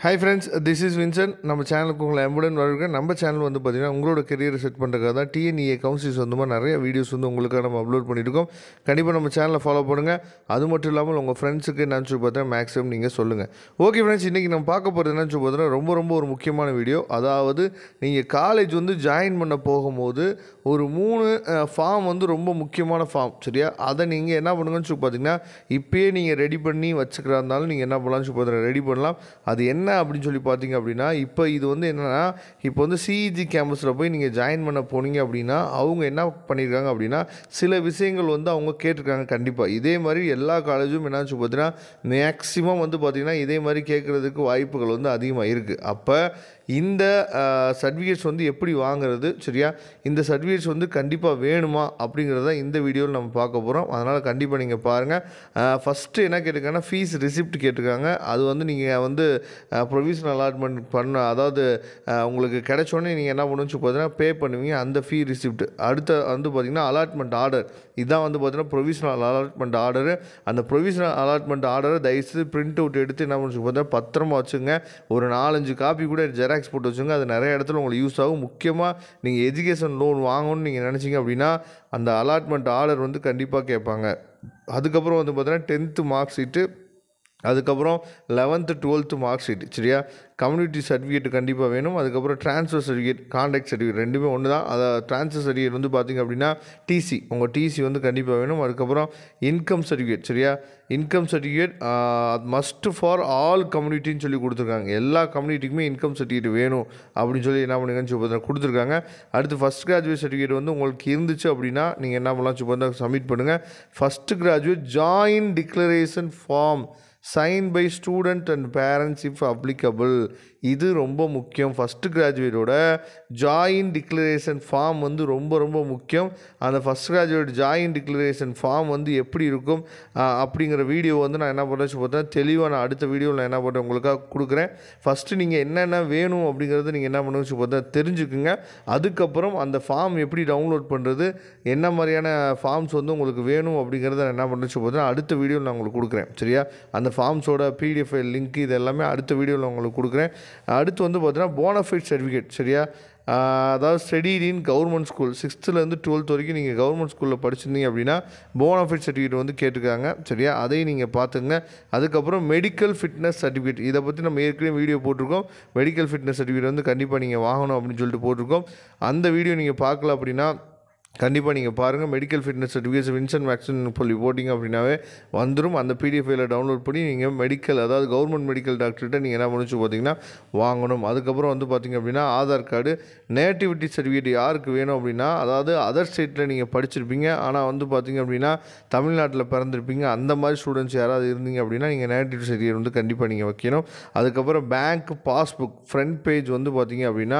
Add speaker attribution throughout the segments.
Speaker 1: hi friends this is Vinson நம்ம சேனலுக்கு உங்களை அம்புடன் வருக நம்ம சேனல் வந்து பார்த்தீங்கன்னா உங்களோட கெரியரை செட் பண்ணுறதுக்காக தான் டிஎன்இஏ கவுன்சில்ஸ் வந்து நிறைய வீடியோஸ் வந்து உங்களுக்காக நம்ம அப்லோட் பண்ணியிருக்கோம் கண்டிப்பாக நம்ம சேனலை ஃபாலோ பண்ணுங்கள் அது மட்டும் இல்லாமல் உங்கள் ஃப்ரெண்ட்ஸுக்கு என்னன்னு சொல்லி பார்த்தா மேக்ஸிமம் நீங்கள் சொல்லுங்கள் ஓகே ஃப்ரெண்ட்ஸ் இன்றைக்கி நம்ம பார்க்க போகிறது என்னன்னு சொல்லி பார்த்தீங்கன்னா ரொம்ப ரொம்ப ஒரு முக்கியமான வீடியோ அதாவது நீங்கள் காலேஜ் வந்து ஜாயின் பண்ண போகும்போது ஒரு மூணு ஃபார்ம் வந்து ரொம்ப முக்கியமான ஃபார்ம் சரியா அதை நீங்கள் என்ன பண்ணுங்கன்னு சொல்லி பார்த்தீங்கன்னா இப்போயே நீங்கள் ரெடி பண்ணி வச்சுக்கிறா இருந்தாலும் நீங்கள் என்ன பண்ணலாம்னு சொல்லி பார்த்தீங்கன்னா ரெடி பண்ணலாம் அது என்ன அப்படின்னு சொல்லி பார்த்தீங்க அப்படின்னா இப்போ இது வந்து என்னென்னா இப்போ வந்து சிஇஜி கேம்பஸில் போய் நீங்கள் ஜாயின் பண்ண போனீங்க அப்படின்னா அவங்க என்ன பண்ணியிருக்காங்க அப்படின்னா சில விஷயங்கள் வந்து அவங்க கேட்டிருக்காங்க கண்டிப்பாக இதே மாதிரி எல்லா காலேஜும் என்ன சொல்லி பார்த்தீங்கன்னா மேக்ஸிமம் வந்து பார்த்திங்கன்னா இதே மாதிரி கேட்குறதுக்கு வாய்ப்புகள் வந்து அதிகமாக இருக்குது அப்போ இந்த சர்டிஃபிகேட்ஸ் வந்து எப்படி வாங்குறது சரியா இந்த சர்டிஃபிகேட்ஸ் வந்து கண்டிப்பாக வேணுமா அப்படிங்கிறத இந்த வீடியோவில் நம்ம பார்க்க போகிறோம் அதனால் கண்டிப்பாக நீங்கள் பாருங்கள் ஃபஸ்ட்டு என்ன கேட்டிருக்காங்கன்னா ஃபீஸ் ரிசிப்ட் கேட்டிருக்காங்க அது வந்து நீங்கள் வந்து ப்ரொவிஷனல் அலாட்மெண்ட் பண்ண அதாவது அஹ், உங்களுக்கு கிடைச்சோடனே நீங்கள் என்ன பண்ணணும்னு சொல்லி பார்த்தீங்கன்னா பே பண்ணுவீங்க அந்த ஃபீ ரிசிப்ட் அடுத்த வந்து பார்த்திங்கன்னா அலாட்மெண்ட் ஆர்டர் இதான் வந்து பார்த்தீங்கன்னா ப்ரொவிஷனல் அலாட்மெண்ட் ஆர்டரு அந்த ப்ரொவிஷனல் அலாட்மெண்ட் ஆர்டரை தயவுசெய்து பிரிண்ட் அவுட் எடுத்து என்ன பண்ணி பார்த்தா பத்திரமா வச்சுங்க ஒரு நாலஞ்சு காப்பி கூட ஜெராக்ஸ் போட்டு வச்சுங்க அது நிறைய இடத்துல உங்களுக்கு யூஸ் ஆகும் முக்கியமாக நீங்கள் எஜுகேஷன் லோன் வாங்கணும்னு நீங்கள் நினச்சிங்க அப்படின்னா அந்த அலாட்மெண்ட் ஆர்டர் வந்து கண்டிப்பாக கேட்பாங்க அதுக்கப்புறம் வந்து பார்த்தீங்கன்னா டென்த்து மார்க் ஷீட்டு அதுக்கப்புறம் லெவன்த்து டுவெல்த்து மார்க் ஷீட் சரியா கம்யூனிட்டி சர்டிஃபிகேட் கண்டிப்பாக வேணும் அதுக்கப்புறம் ட்ரான்ஸ்ஃபர் சர்டிஃபிகேட் கான்டாக்ட் சர்டிஃபிகேட் ரெண்டுமே ஒன்று தான் அதை ட்ரான்ஸ்ஃபர் சர்டிஃபிகேட் வந்து பார்த்திங்க அப்படின்னா டிசி உங்கள் டிசி வந்து கண்டிப்பாக வேணும் அதுக்கப்புறம் இன்கம் சர்டிஃபிகேட் சரியா income certificate must for all கம்யூனிட்டின்னு சொல்லி கொடுத்துருக்காங்க எல்லா கம்யூனிட்டிக்குமே இன்கம் சர்டிஃபிகேட் வேணும் அப்படின்னு சொல்லி என்ன பண்ணுங்கன்னு சொல்லி பார்த்தா கொடுத்துருக்காங்க அடுத்து ஃபஸ்ட் கிராஜுவேட் சர்டிஃபிகேட் வந்து உங்களுக்கு இருந்துச்சு அப்படின்னா நீங்கள் என்ன பண்ணலாம் சொல்லி பார்த்தா சப்மிட் பண்ணுங்கள் first graduate join declaration form sign by student and parents if applicable இது ரொம்ப முக்கியம் ஃபஸ்ட்டு கிராஜுவேட்டோட ஜாயின் டிக்ளரேஷன் ஃபார்ம் வந்து ரொம்ப ரொம்ப முக்கியம் அந்த first graduate join declaration form வந்து எப்படி இருக்கும் ஆஹ், அப்படிங்கிற வீடியோ வந்து நான் என்ன பண்ணுறேன் பார்த்தா தெளிவாக நான் அடுத்த வீடியோவில் நான் என்ன பண்ணுறேன் உங்களுக்காக கொடுக்குறேன் ஃபஸ்ட்டு நீங்கள் என்னென்ன வேணும் அப்படிங்கிறத நீங்கள் என்ன பண்ணுங்க பார்த்தா தெரிஞ்சுக்குங்க அதுக்கப்புறம் அந்த ஃபார்ம் எப்படி டவுன்லோட் பண்ணுறது என்ன மாதிரியான ஃபார்ம்ஸ் வந்து உங்களுக்கு வேணும் அப்படிங்கிறத நான் என்ன பண்ணுறேன் பார்த்தா அடுத்த வீடியோவில் நான் உங்களுக்கு கொடுக்குறேன் சரியா அந்த ஃபார்ம்ஸோட பிடிஎஃப் லிங்க் இது எல்லாமே அடுத்த வீடியோவில் உங்களுக்கு கொடுக்குறேன் அடுத்து வந்து பார்த்தீங்கன்னா போனஃபைட் சர்டிஃபிகேட் சரியா ஆஹ் அதாவது ஸ்டடிட் இன் கவர்மெண்ட் ஸ்கூல் சிக்ஸ்த்துலேருந்து டுவெல்த் வரைக்கும் நீங்கள் கவர்மெண்ட் ஸ்கூலில் படிச்சிருந்தீங்க அப்படின்னா போனஃபைட் சர்டிஃபிகேட் வந்து கேட்டிருக்காங்க சரியா அதையும் நீங்கள் பார்த்துங்க அதுக்கப்புறம் மெடிக்கல் ஃபிட்னஸ் சர்டிஃபிகேட் இதை பற்றி நம்ம ஏற்கனவே வீடியோ போட்டிருக்கோம் மெடிக்கல் ஃபிட்னஸ் சர்டிஃபிகேட் வந்து கண்டிப்பாக நீங்கள் வாங்கணும் அப்படின்னு சொல்லிட்டு போட்டிருக்கோம் அந்த வீடியோ நீங்கள் பார்க்கல அப்படின்னா கண்டிப்பாக நீங்கள் பாருங்கள் மெடிக்கல் ஃபிட்னஸ் சர்டிஃபிகேட்ஸ் வின்சன் வேக்சின் சொல்லி போட்டிங்க அப்படின்னாவே வந்துடும் அந்த பிடிஎஃப் ஃபைலை டவுன்லோட் பண்ணி நீங்கள் மெடிக்கல் அதாவது கவர்மெண்ட் மெடிக்கல் டாக்டர்கிட்ட நீங்கள் என்ன பண்ணிச்சு பார்த்தீங்கன்னா வாங்கணும் அதுக்கப்புறம் வந்து பார்த்தீங்க அப்படின்னா ஆதார் கார்டு நேட்டிவிட்டி சர்டிஃபிகேட் யாருக்கு வேணும் அப்படின்னா அதாவது அதர் ஸ்டேட்டில் நீங்கள் படிச்சிருப்பீங்க ஆனால் வந்து பார்த்தீங்க அப்படின்னா தமிழ்நாட்டில் பிறந்திருப்பீங்க அந்த மாதிரி ஸ்டூடெண்ட்ஸ் யாராவது இருந்தீங்க அப்படின்னா நீங்கள் நேட்டிவிட்டி சர்டிஃபிகேட் வந்து கண்டிப்பாக நீங்கள் வைக்கணும் அதுக்கப்புறம் பேங்க் பாஸ்புக் ஃப்ரண்ட் பேஜ் வந்து பார்த்தீங்க அப்படின்னா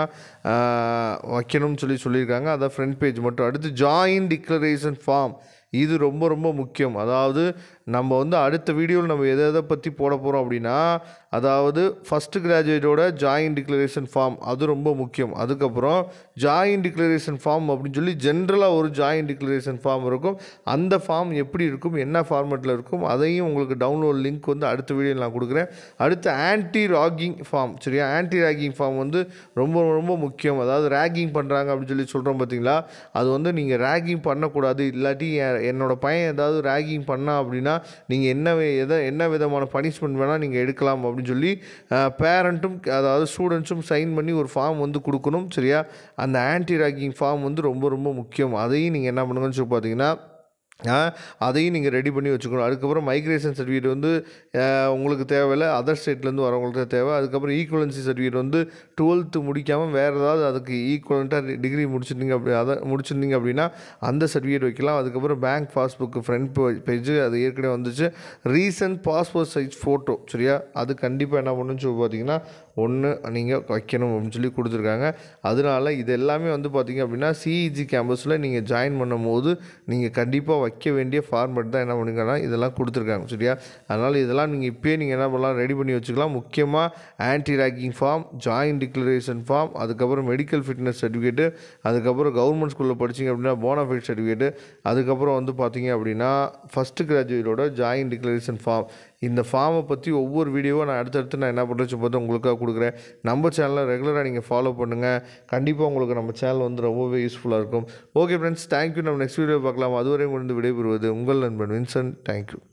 Speaker 1: ஆஹ், வைக்கணும்னு சொல்லி சொல்லியிருக்காங்க அதான் ஃப்ரண்ட் பேஜ் மட்டும் அடுத்து ஜாயின் டிக்ளரேஷன் ஃபார்ம் இது ரொம்ப ரொம்ப முக்கியம் அதாவது நம்ம வந்து அடுத்த வீடியோவில் நம்ம எதை எதை பற்றி போட போகிறோம் அப்படின்னா அதாவது ஃபஸ்ட்டு கிராஜுவேட்டோட ஜாயின் டிக்ளரேஷன் ஃபார்ம் அது ரொம்ப முக்கியம் அதுக்கப்புறம் ஜாயின் டிக்ளரேஷன் ஃபார்ம் அப்படின்னு சொல்லி ஜென்ரலாக ஒரு ஜாயின் டிக்ளரேஷன் ஃபார்ம் இருக்கும் அந்த ஃபார்ம் எப்படி இருக்கும் என்ன ஃபார்மேட்டில் இருக்கும் அதையும் உங்களுக்கு டவுன்லோட் லிங்க் வந்து அடுத்த வீடியோவில் நான் கொடுக்குறேன் அடுத்து ஆன்டி ராகிங் ஃபார்ம் சரியா ஆன்டி ராகிங் ஃபார்ம் வந்து ரொம்ப ரொம்ப முக்கியம் அதாவது ரேகிங் பண்ணுறாங்க அப்படின்னு சொல்லி சொல்கிறோம் பார்த்தீங்களா அது வந்து நீங்கள் ரேகிங் பண்ணக்கூடாது இல்லாட்டி என்- என்னோட பையன் ஏதாவது ரேகிங் பண்ணா அப்படின்னா நீங்கள் என்ன வே- எதை என்ன விதமான பனிஷ்மெண்ட் வேணால் நீங்கள் எடுக்கலாம் அப்படின்னு சொல்லி பேரண்ட்டும் அதாவது ஸ்டூடெண்ட்ஸும் சைன் பண்ணி ஒரு ஃபார்ம் வந்து கொடுக்கணும் சரியா அந்த ஆன்டி ரேகிங் ஃபார்ம் வந்து ரொம்ப ரொம்ப முக்கியம் அதையும் நீங்கள் என்ன பண்ணுங்கன்னு சொல்லி பார்த்தீங்கன்னா ஆ, அதையும் நீங்கள் ரெடி பண்ணி வச்சுக்கணும் அதுக்கப்புறம் மைக்ரேஷன் சர்டிஃபிகேட் வந்து அஹ், உங்களுக்கு தேவையில்லை அதர் ஸ்டேட்லேருந்து வரவங்களுக்கு தான் தேவை அதுக்கப்புறம் ஈக்குவலன்சி சர்டிஃபிகேட் வந்து டுவெல்த்து முடிக்காமல் வேறு ஏதாவது அதுக்கு ஈக்குவலண்ட்டாக டிகிரி முடிச்சிருந்தீங்க அப்படி அதை முடிச்சிருந்தீங்க அப்படின்னா அந்த சர்டிஃபிகேட் வைக்கலாம் அதுக்கப்புறம் பேங்க் பாஸ்புக் ஃப்ரண்ட் பேஜ் அது ஏற்கனவே வந்துச்சு ரீசன்ட் பாஸ்போர்ட் சைஸ் ஃபோட்டோ சரியா அது கண்டிப்பாக என்ன பண்ணுன்னு சொல்லி பார்த்தீங்கன்னா ஒன்று நீங்கள் வைக்கணும் அப்படின்னு சொல்லி கொடுத்துருக்காங்க அதனால இது எல்லாமே வந்து பார்த்தீங்க அப்படின்னா சிஇஜி கேம்பஸில் நீங்கள் ஜாயின் பண்ணும்போது நீங்கள் கண்டிப்பாக வைக்க வேண்டிய ஃபார்மேட் தான் என்ன பண்ணுங்கன்னா இதெல்லாம் கொடுத்துருக்காங்க சரியா அதனால் இதெல்லாம் நீங்கள் இப்போயே நீங்கள் என்ன பண்ணலாம் ரெடி பண்ணி வச்சுக்கலாம் முக்கியமாக anti ragging form join declaration form அதுக்கப்புறம் மெடிக்கல் ஃபிட்னஸ் சர்டிஃபிகேட்டு அதுக்கப்புறம் கவர்மெண்ட் ஸ்கூலில் படிச்சிங்க அப்படின்னா போனஃபைட் சர்டிஃபிகேட்டு அதுக்கப்புறம் வந்து பார்த்தீங்க அப்படின்னா ஃபஸ்ட்டு கிராஜுவேட்டோட ஜாயின் டிக்ளரேஷன் ஃபார்ம் இந்த ஃபார்மை பற்றி ஒவ்வொரு வீடியோவும் நான் அடுத்தடுத்து நான் என்ன பண்ணுறேன்னு பார்த்து உங்களுக்காக கொடுக்குறேன் நம்ம சேனலை ரெகுலராக நீங்கள் ஃபாலோ பண்ணுங்கள் கண்டிப்பாக உங்களுக்கு நம்ம சேனல் வந்து ரொம்பவே யூஸ்ஃபுல்லாக இருக்கும் ஓகே ஃப்ரெண்ட்ஸ் தேங்க்யூ நம்ம நெக்ஸ்ட் வீடியோ பார்க்கலாம் அதுவரை முடிந்து விடைபெறுவது உங்கள் நண்பன் வின்சன் தேங்க்யூ